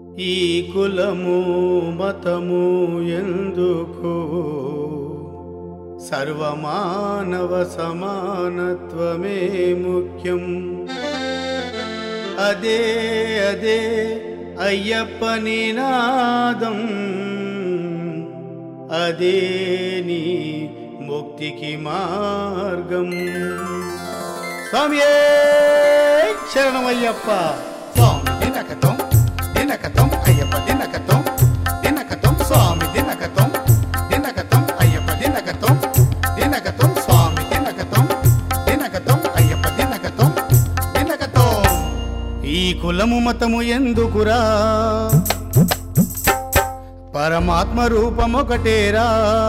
ఈ కులము మతము ఎందుకు సర్వమానవ సమానత్వమే ముఖ్యం అదే అదే అయ్యప్ప నినాదం అదే నీ ముక్తికి మార్గం స్వామియే శరణమయ్యప్ప స్వామి దినకతం దినకతం అయ్యప్ప దినకతం దినకతం స్వామి దినకతం దినకతం అయ్యప్ప దినకతం దినకతం స్వామి దినకతం దినకతం అయ్యప్ప దినకతం దినకతం ఈ కులము మతము ఎందుకురా పరమాత్మ రూపమొకటేరా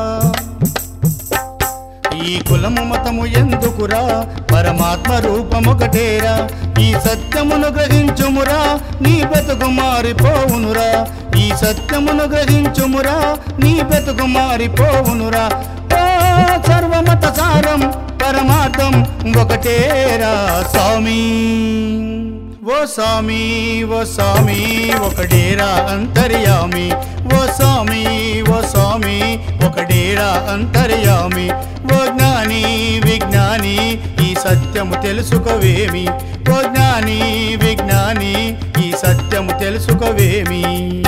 ఈ కులము మతము ఎందుకురా పరమాత్మ రూపమొకటేరా ఈ సత్యమును గ్రహించుమురా నీ బతుకు మారిపోవునురా ఈ సత్యమును గ్రహించుమురా నీ బతుకు మారిపోవునురా ఓ సర్వమత సారం పరమార్థం ఒకటేరా స్వామి ఓ స్వామి ఓ స్వామి ఒకడేరా అంతర్యామి ఓ స్వామి ఓ స్వామి ఒకడేరా అంతర్యామి ఓ జ్ఞాని విజ్ఞాని ఈ సత్యము తెలుసుకోవేమి ఓ జ్ఞాని విజ్ఞాని ఈ సత్యము తెలుసుకోవేమి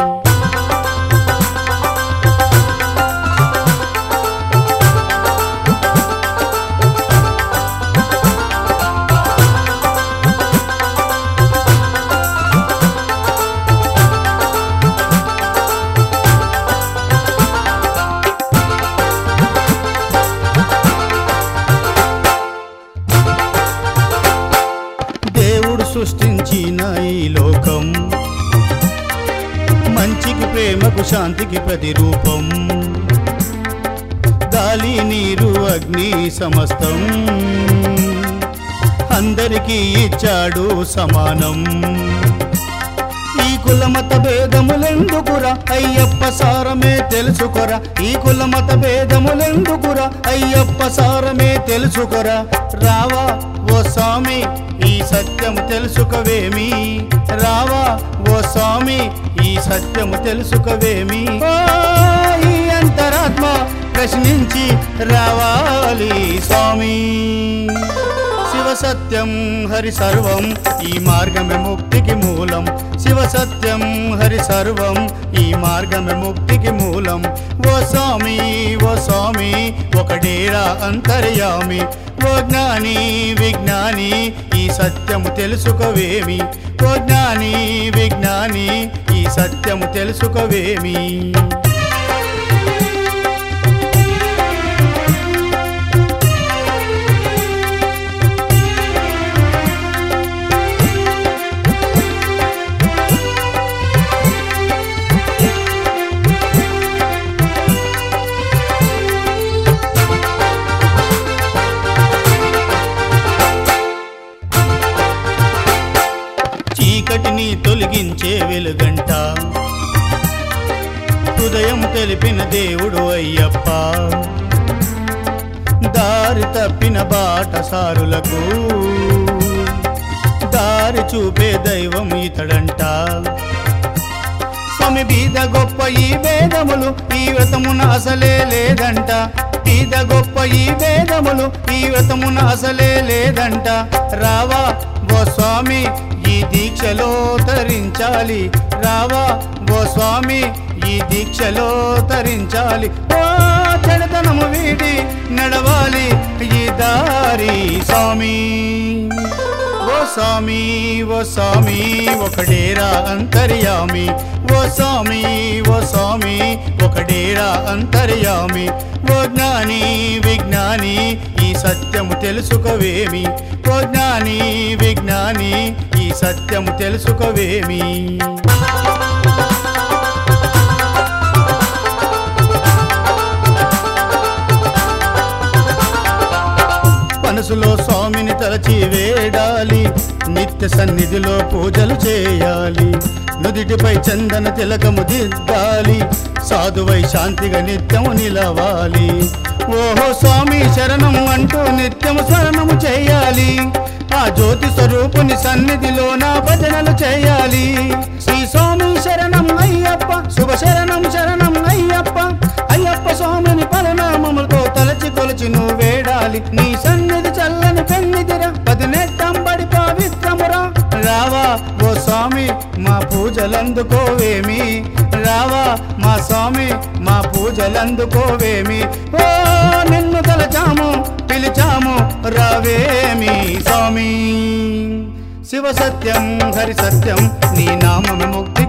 దేవుడు సృష్టించిన ఈ లోకం మంచికి ప్రేమకు శాంతికి ప్రతిరూపం గాలి నీరు అగ్ని సమస్తం అందరికీ ఇచ్చాడు సమానం ఈ కులమత భేదములెందుకురా అయ్యప్ప సారమే తెలుసుకోరా ఈ కులమత భేదములెందుకురా అయ్యప్ప సారమే తెలుసుకోరా రావా ఓ స్వామి ఈ సత్యము తెలుసుకోవేమి రావా ఓ స్వామి ఈ సత్యము తెలుసుకోవేమి ఓ, ఈ అంతరాత్మ ప్రశ్నించి రావాలి స్వామి శివ సత్యం హరి సర్వం ఈ మార్గమే ముక్తికి మూలం శివ సత్యం హరి సర్వం ఈ మార్గమే ముక్తికి మూలం ఓ స్వామి ఓ స్వామి ఒకడేరా అంతర్యామి ఓ జ్ఞాని విజ్ఞాని ఈ సత్యము తెలుసుకోవేమి ఓ జ్ఞాని విజ్ఞాని ఈ సత్యము తెలుసుకోవేమి చీకటిని తొలగించే వెలుగంట హృదయం తెలిపిన దేవుడు అయ్యప్ప దారి తప్పిన బాటసారులకు దారి చూపే దైవం ఇతడంట స్వామి బీద గొప్ప ఈ వేదములు ఈ వ్రతమున అసలే లేదంట బీద గొప్ప ఈ వేదములు ఈ వ్రతమున అసలే లేదంట రావా ఓ స్వామి ఈ దీక్షలో తరించాలి రావా ఓ స్వామి ఈ దీక్షలో తరించాలి ఓ చెడతనము వీడి నడవాలి ఈ దారి స్వామి ఓ స్వామి ఓ స్వామి ఒకడేరా అంతర్యామి ఓ స్వామి ఓ స్వామి ఒకడేరా అంతర్యామి ఓ జ్ఞాని విజ్ఞాని ఈ సత్యము తెలుసుకోవేమి ఓ జ్ఞాని విజ్ఞాని ఈ సత్యము తెలుసుకోవేమి మనసులో స్వామిని తలచి వేడాలి నిత్య సన్నిధిలో పూజలు చేయాలి నుదిటిపై చందన తిలకము దిద్దాలి సాధువై శాంతిగా నిత్యము నిలవాలి ఓహో స్వామి శరణం అంటూ నిత్యము శరణము చేయాలి ఆ జ్యోతి స్వరూపుని సన్నిధిలోన భజనలు చేయాలి శ్రీ స్వామి శరణం అయ్యప్ప శుభ శరణం శరణం అయ్యప్ప అయ్యప్ప స్వామిని పరనామములతో తలచి కొలిచి నువ్వు వేడాలి నీ సన్నిధి చల్లని పెన్నిదిరా పదినెట్టంబడి పవిత్రమురా రావా ఓ స్వామి మా పూజలందుకోవేమి రావా మా స్వామి మా పూజలందుకోవేమి ఓ నిన్ను తలచాము పిలిచాము రావేమి స్వామి శివ సత్యం హరి సత్యం నీ నామము ముక్తి